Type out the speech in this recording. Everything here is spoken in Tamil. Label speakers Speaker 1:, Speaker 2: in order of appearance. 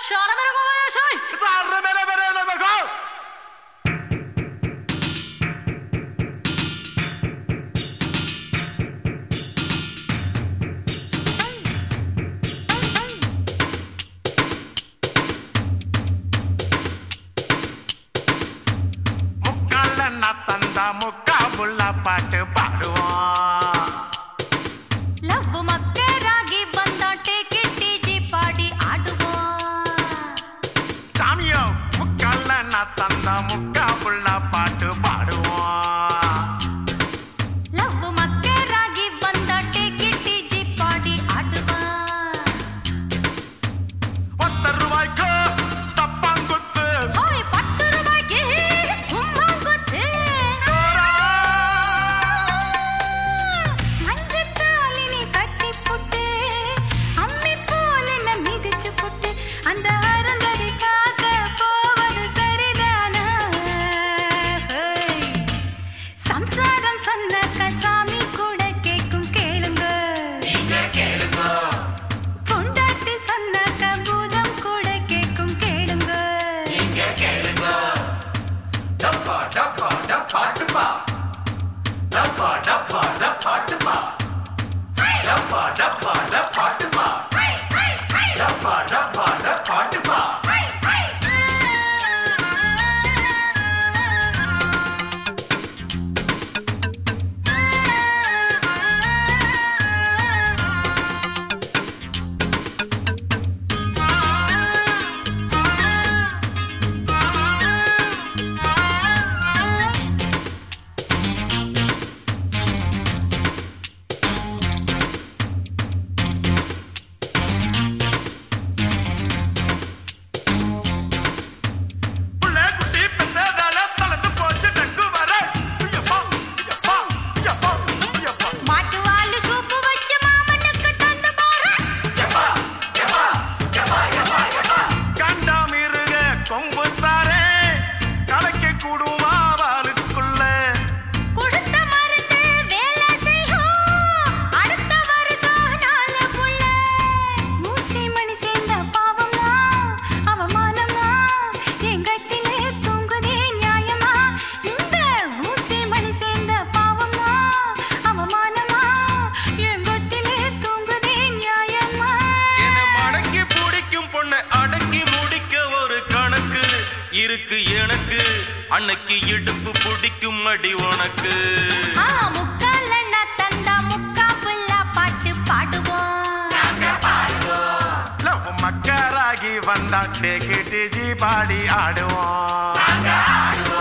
Speaker 1: ஷரமரகோ வயசாய்
Speaker 2: சார மேல மேல நமகோ முக்கால நான் தந்தா முக்கா புள்ள பாட்டு பாடுவான்
Speaker 1: லவ் மக்கராகி ಬಂದಾಟೆ ಕಿಟ್ಟಿಜಿ ಪಾಡಿ ಆಡುವ
Speaker 2: சாமியோ முக்கால நான் தந்தா முக்கா புள்ள பாட்டு பாடுவான்
Speaker 1: ಲವ್ மக்கராகி ಬಂದಾಟೆ ಕಿಟ್ಟಿಜಿ ಪಾಡಿ ಆಡುವ
Speaker 2: ஒத்த ரூபாய்க்கு தப்பாங்குத்து
Speaker 1: ಹೋಯ್ ಪತ್ತು ರೂಪಾಯಿಗೆ ತುಂಬಾಗುತ್ತೆ மஞ்ச தாலினி கட்டி புட்டு அம்மி போல மிதிச்சு புட்டு அந்த அருந்ததிக்காக போவது சரிதானா ஹேய். சம்சாரம் சொன்ன சாமி கூட கேக்கும் கேளுங்க பொண்டாட்டி சொன்னாக்க பூதம் கூட கேக்கும் கேளுங்க
Speaker 2: டப்பா டப்பா டப்பாட்டுப்பா டப்பா டப்பா டப்பாட்டுப்பா டப்பா டப்பா டப்பாட்டுப்பா டப்பா டப்பா டப்பாட்டுப்பா புள்ள குட்டி பெத்ததால தளர்ந்து போச்சு டக்கு வர ஐயப்பா ஐயப்பா ஐயப்பா ஐயப்பா
Speaker 1: மாட்டு வாலு சூப்பு வச்ச மாமனுக்கு தந்து பாரு
Speaker 2: கண்டாமிருக கொம்பு தாரே கலக்கி கூடுமா வாளுக்குள்ள
Speaker 1: கொடுத்த மருந்து வேலை செய்யும் அடுத்த வருஷம் நாலு புள்ள மூசி மணி சேர்ந்த பாவமா அவமானமா என் கட்டிலே தூங்குதே நியாயமா இந்த மூசி மணி சேர்ந்த பாவமா அவமானமா என் கட்டிலே தூங்குதே நியாயமா
Speaker 3: என மடக்கி பிடிக்கும் பொண்ணை அடக்கி முடிக்க ஒரு கணக்கு இருக்கு எனக்கு அன்னைக்கு இடுப்பு பிடிக்கும் அடி உனக்கு
Speaker 1: ஆ முக்காலண்ணா தந்தா முக்கா புல்லா பாட்டு பாடுவோம்
Speaker 2: லவ் மக்கராகி வந்தா டேக்கிட்டு ஜி பாடி ஆடுவோம்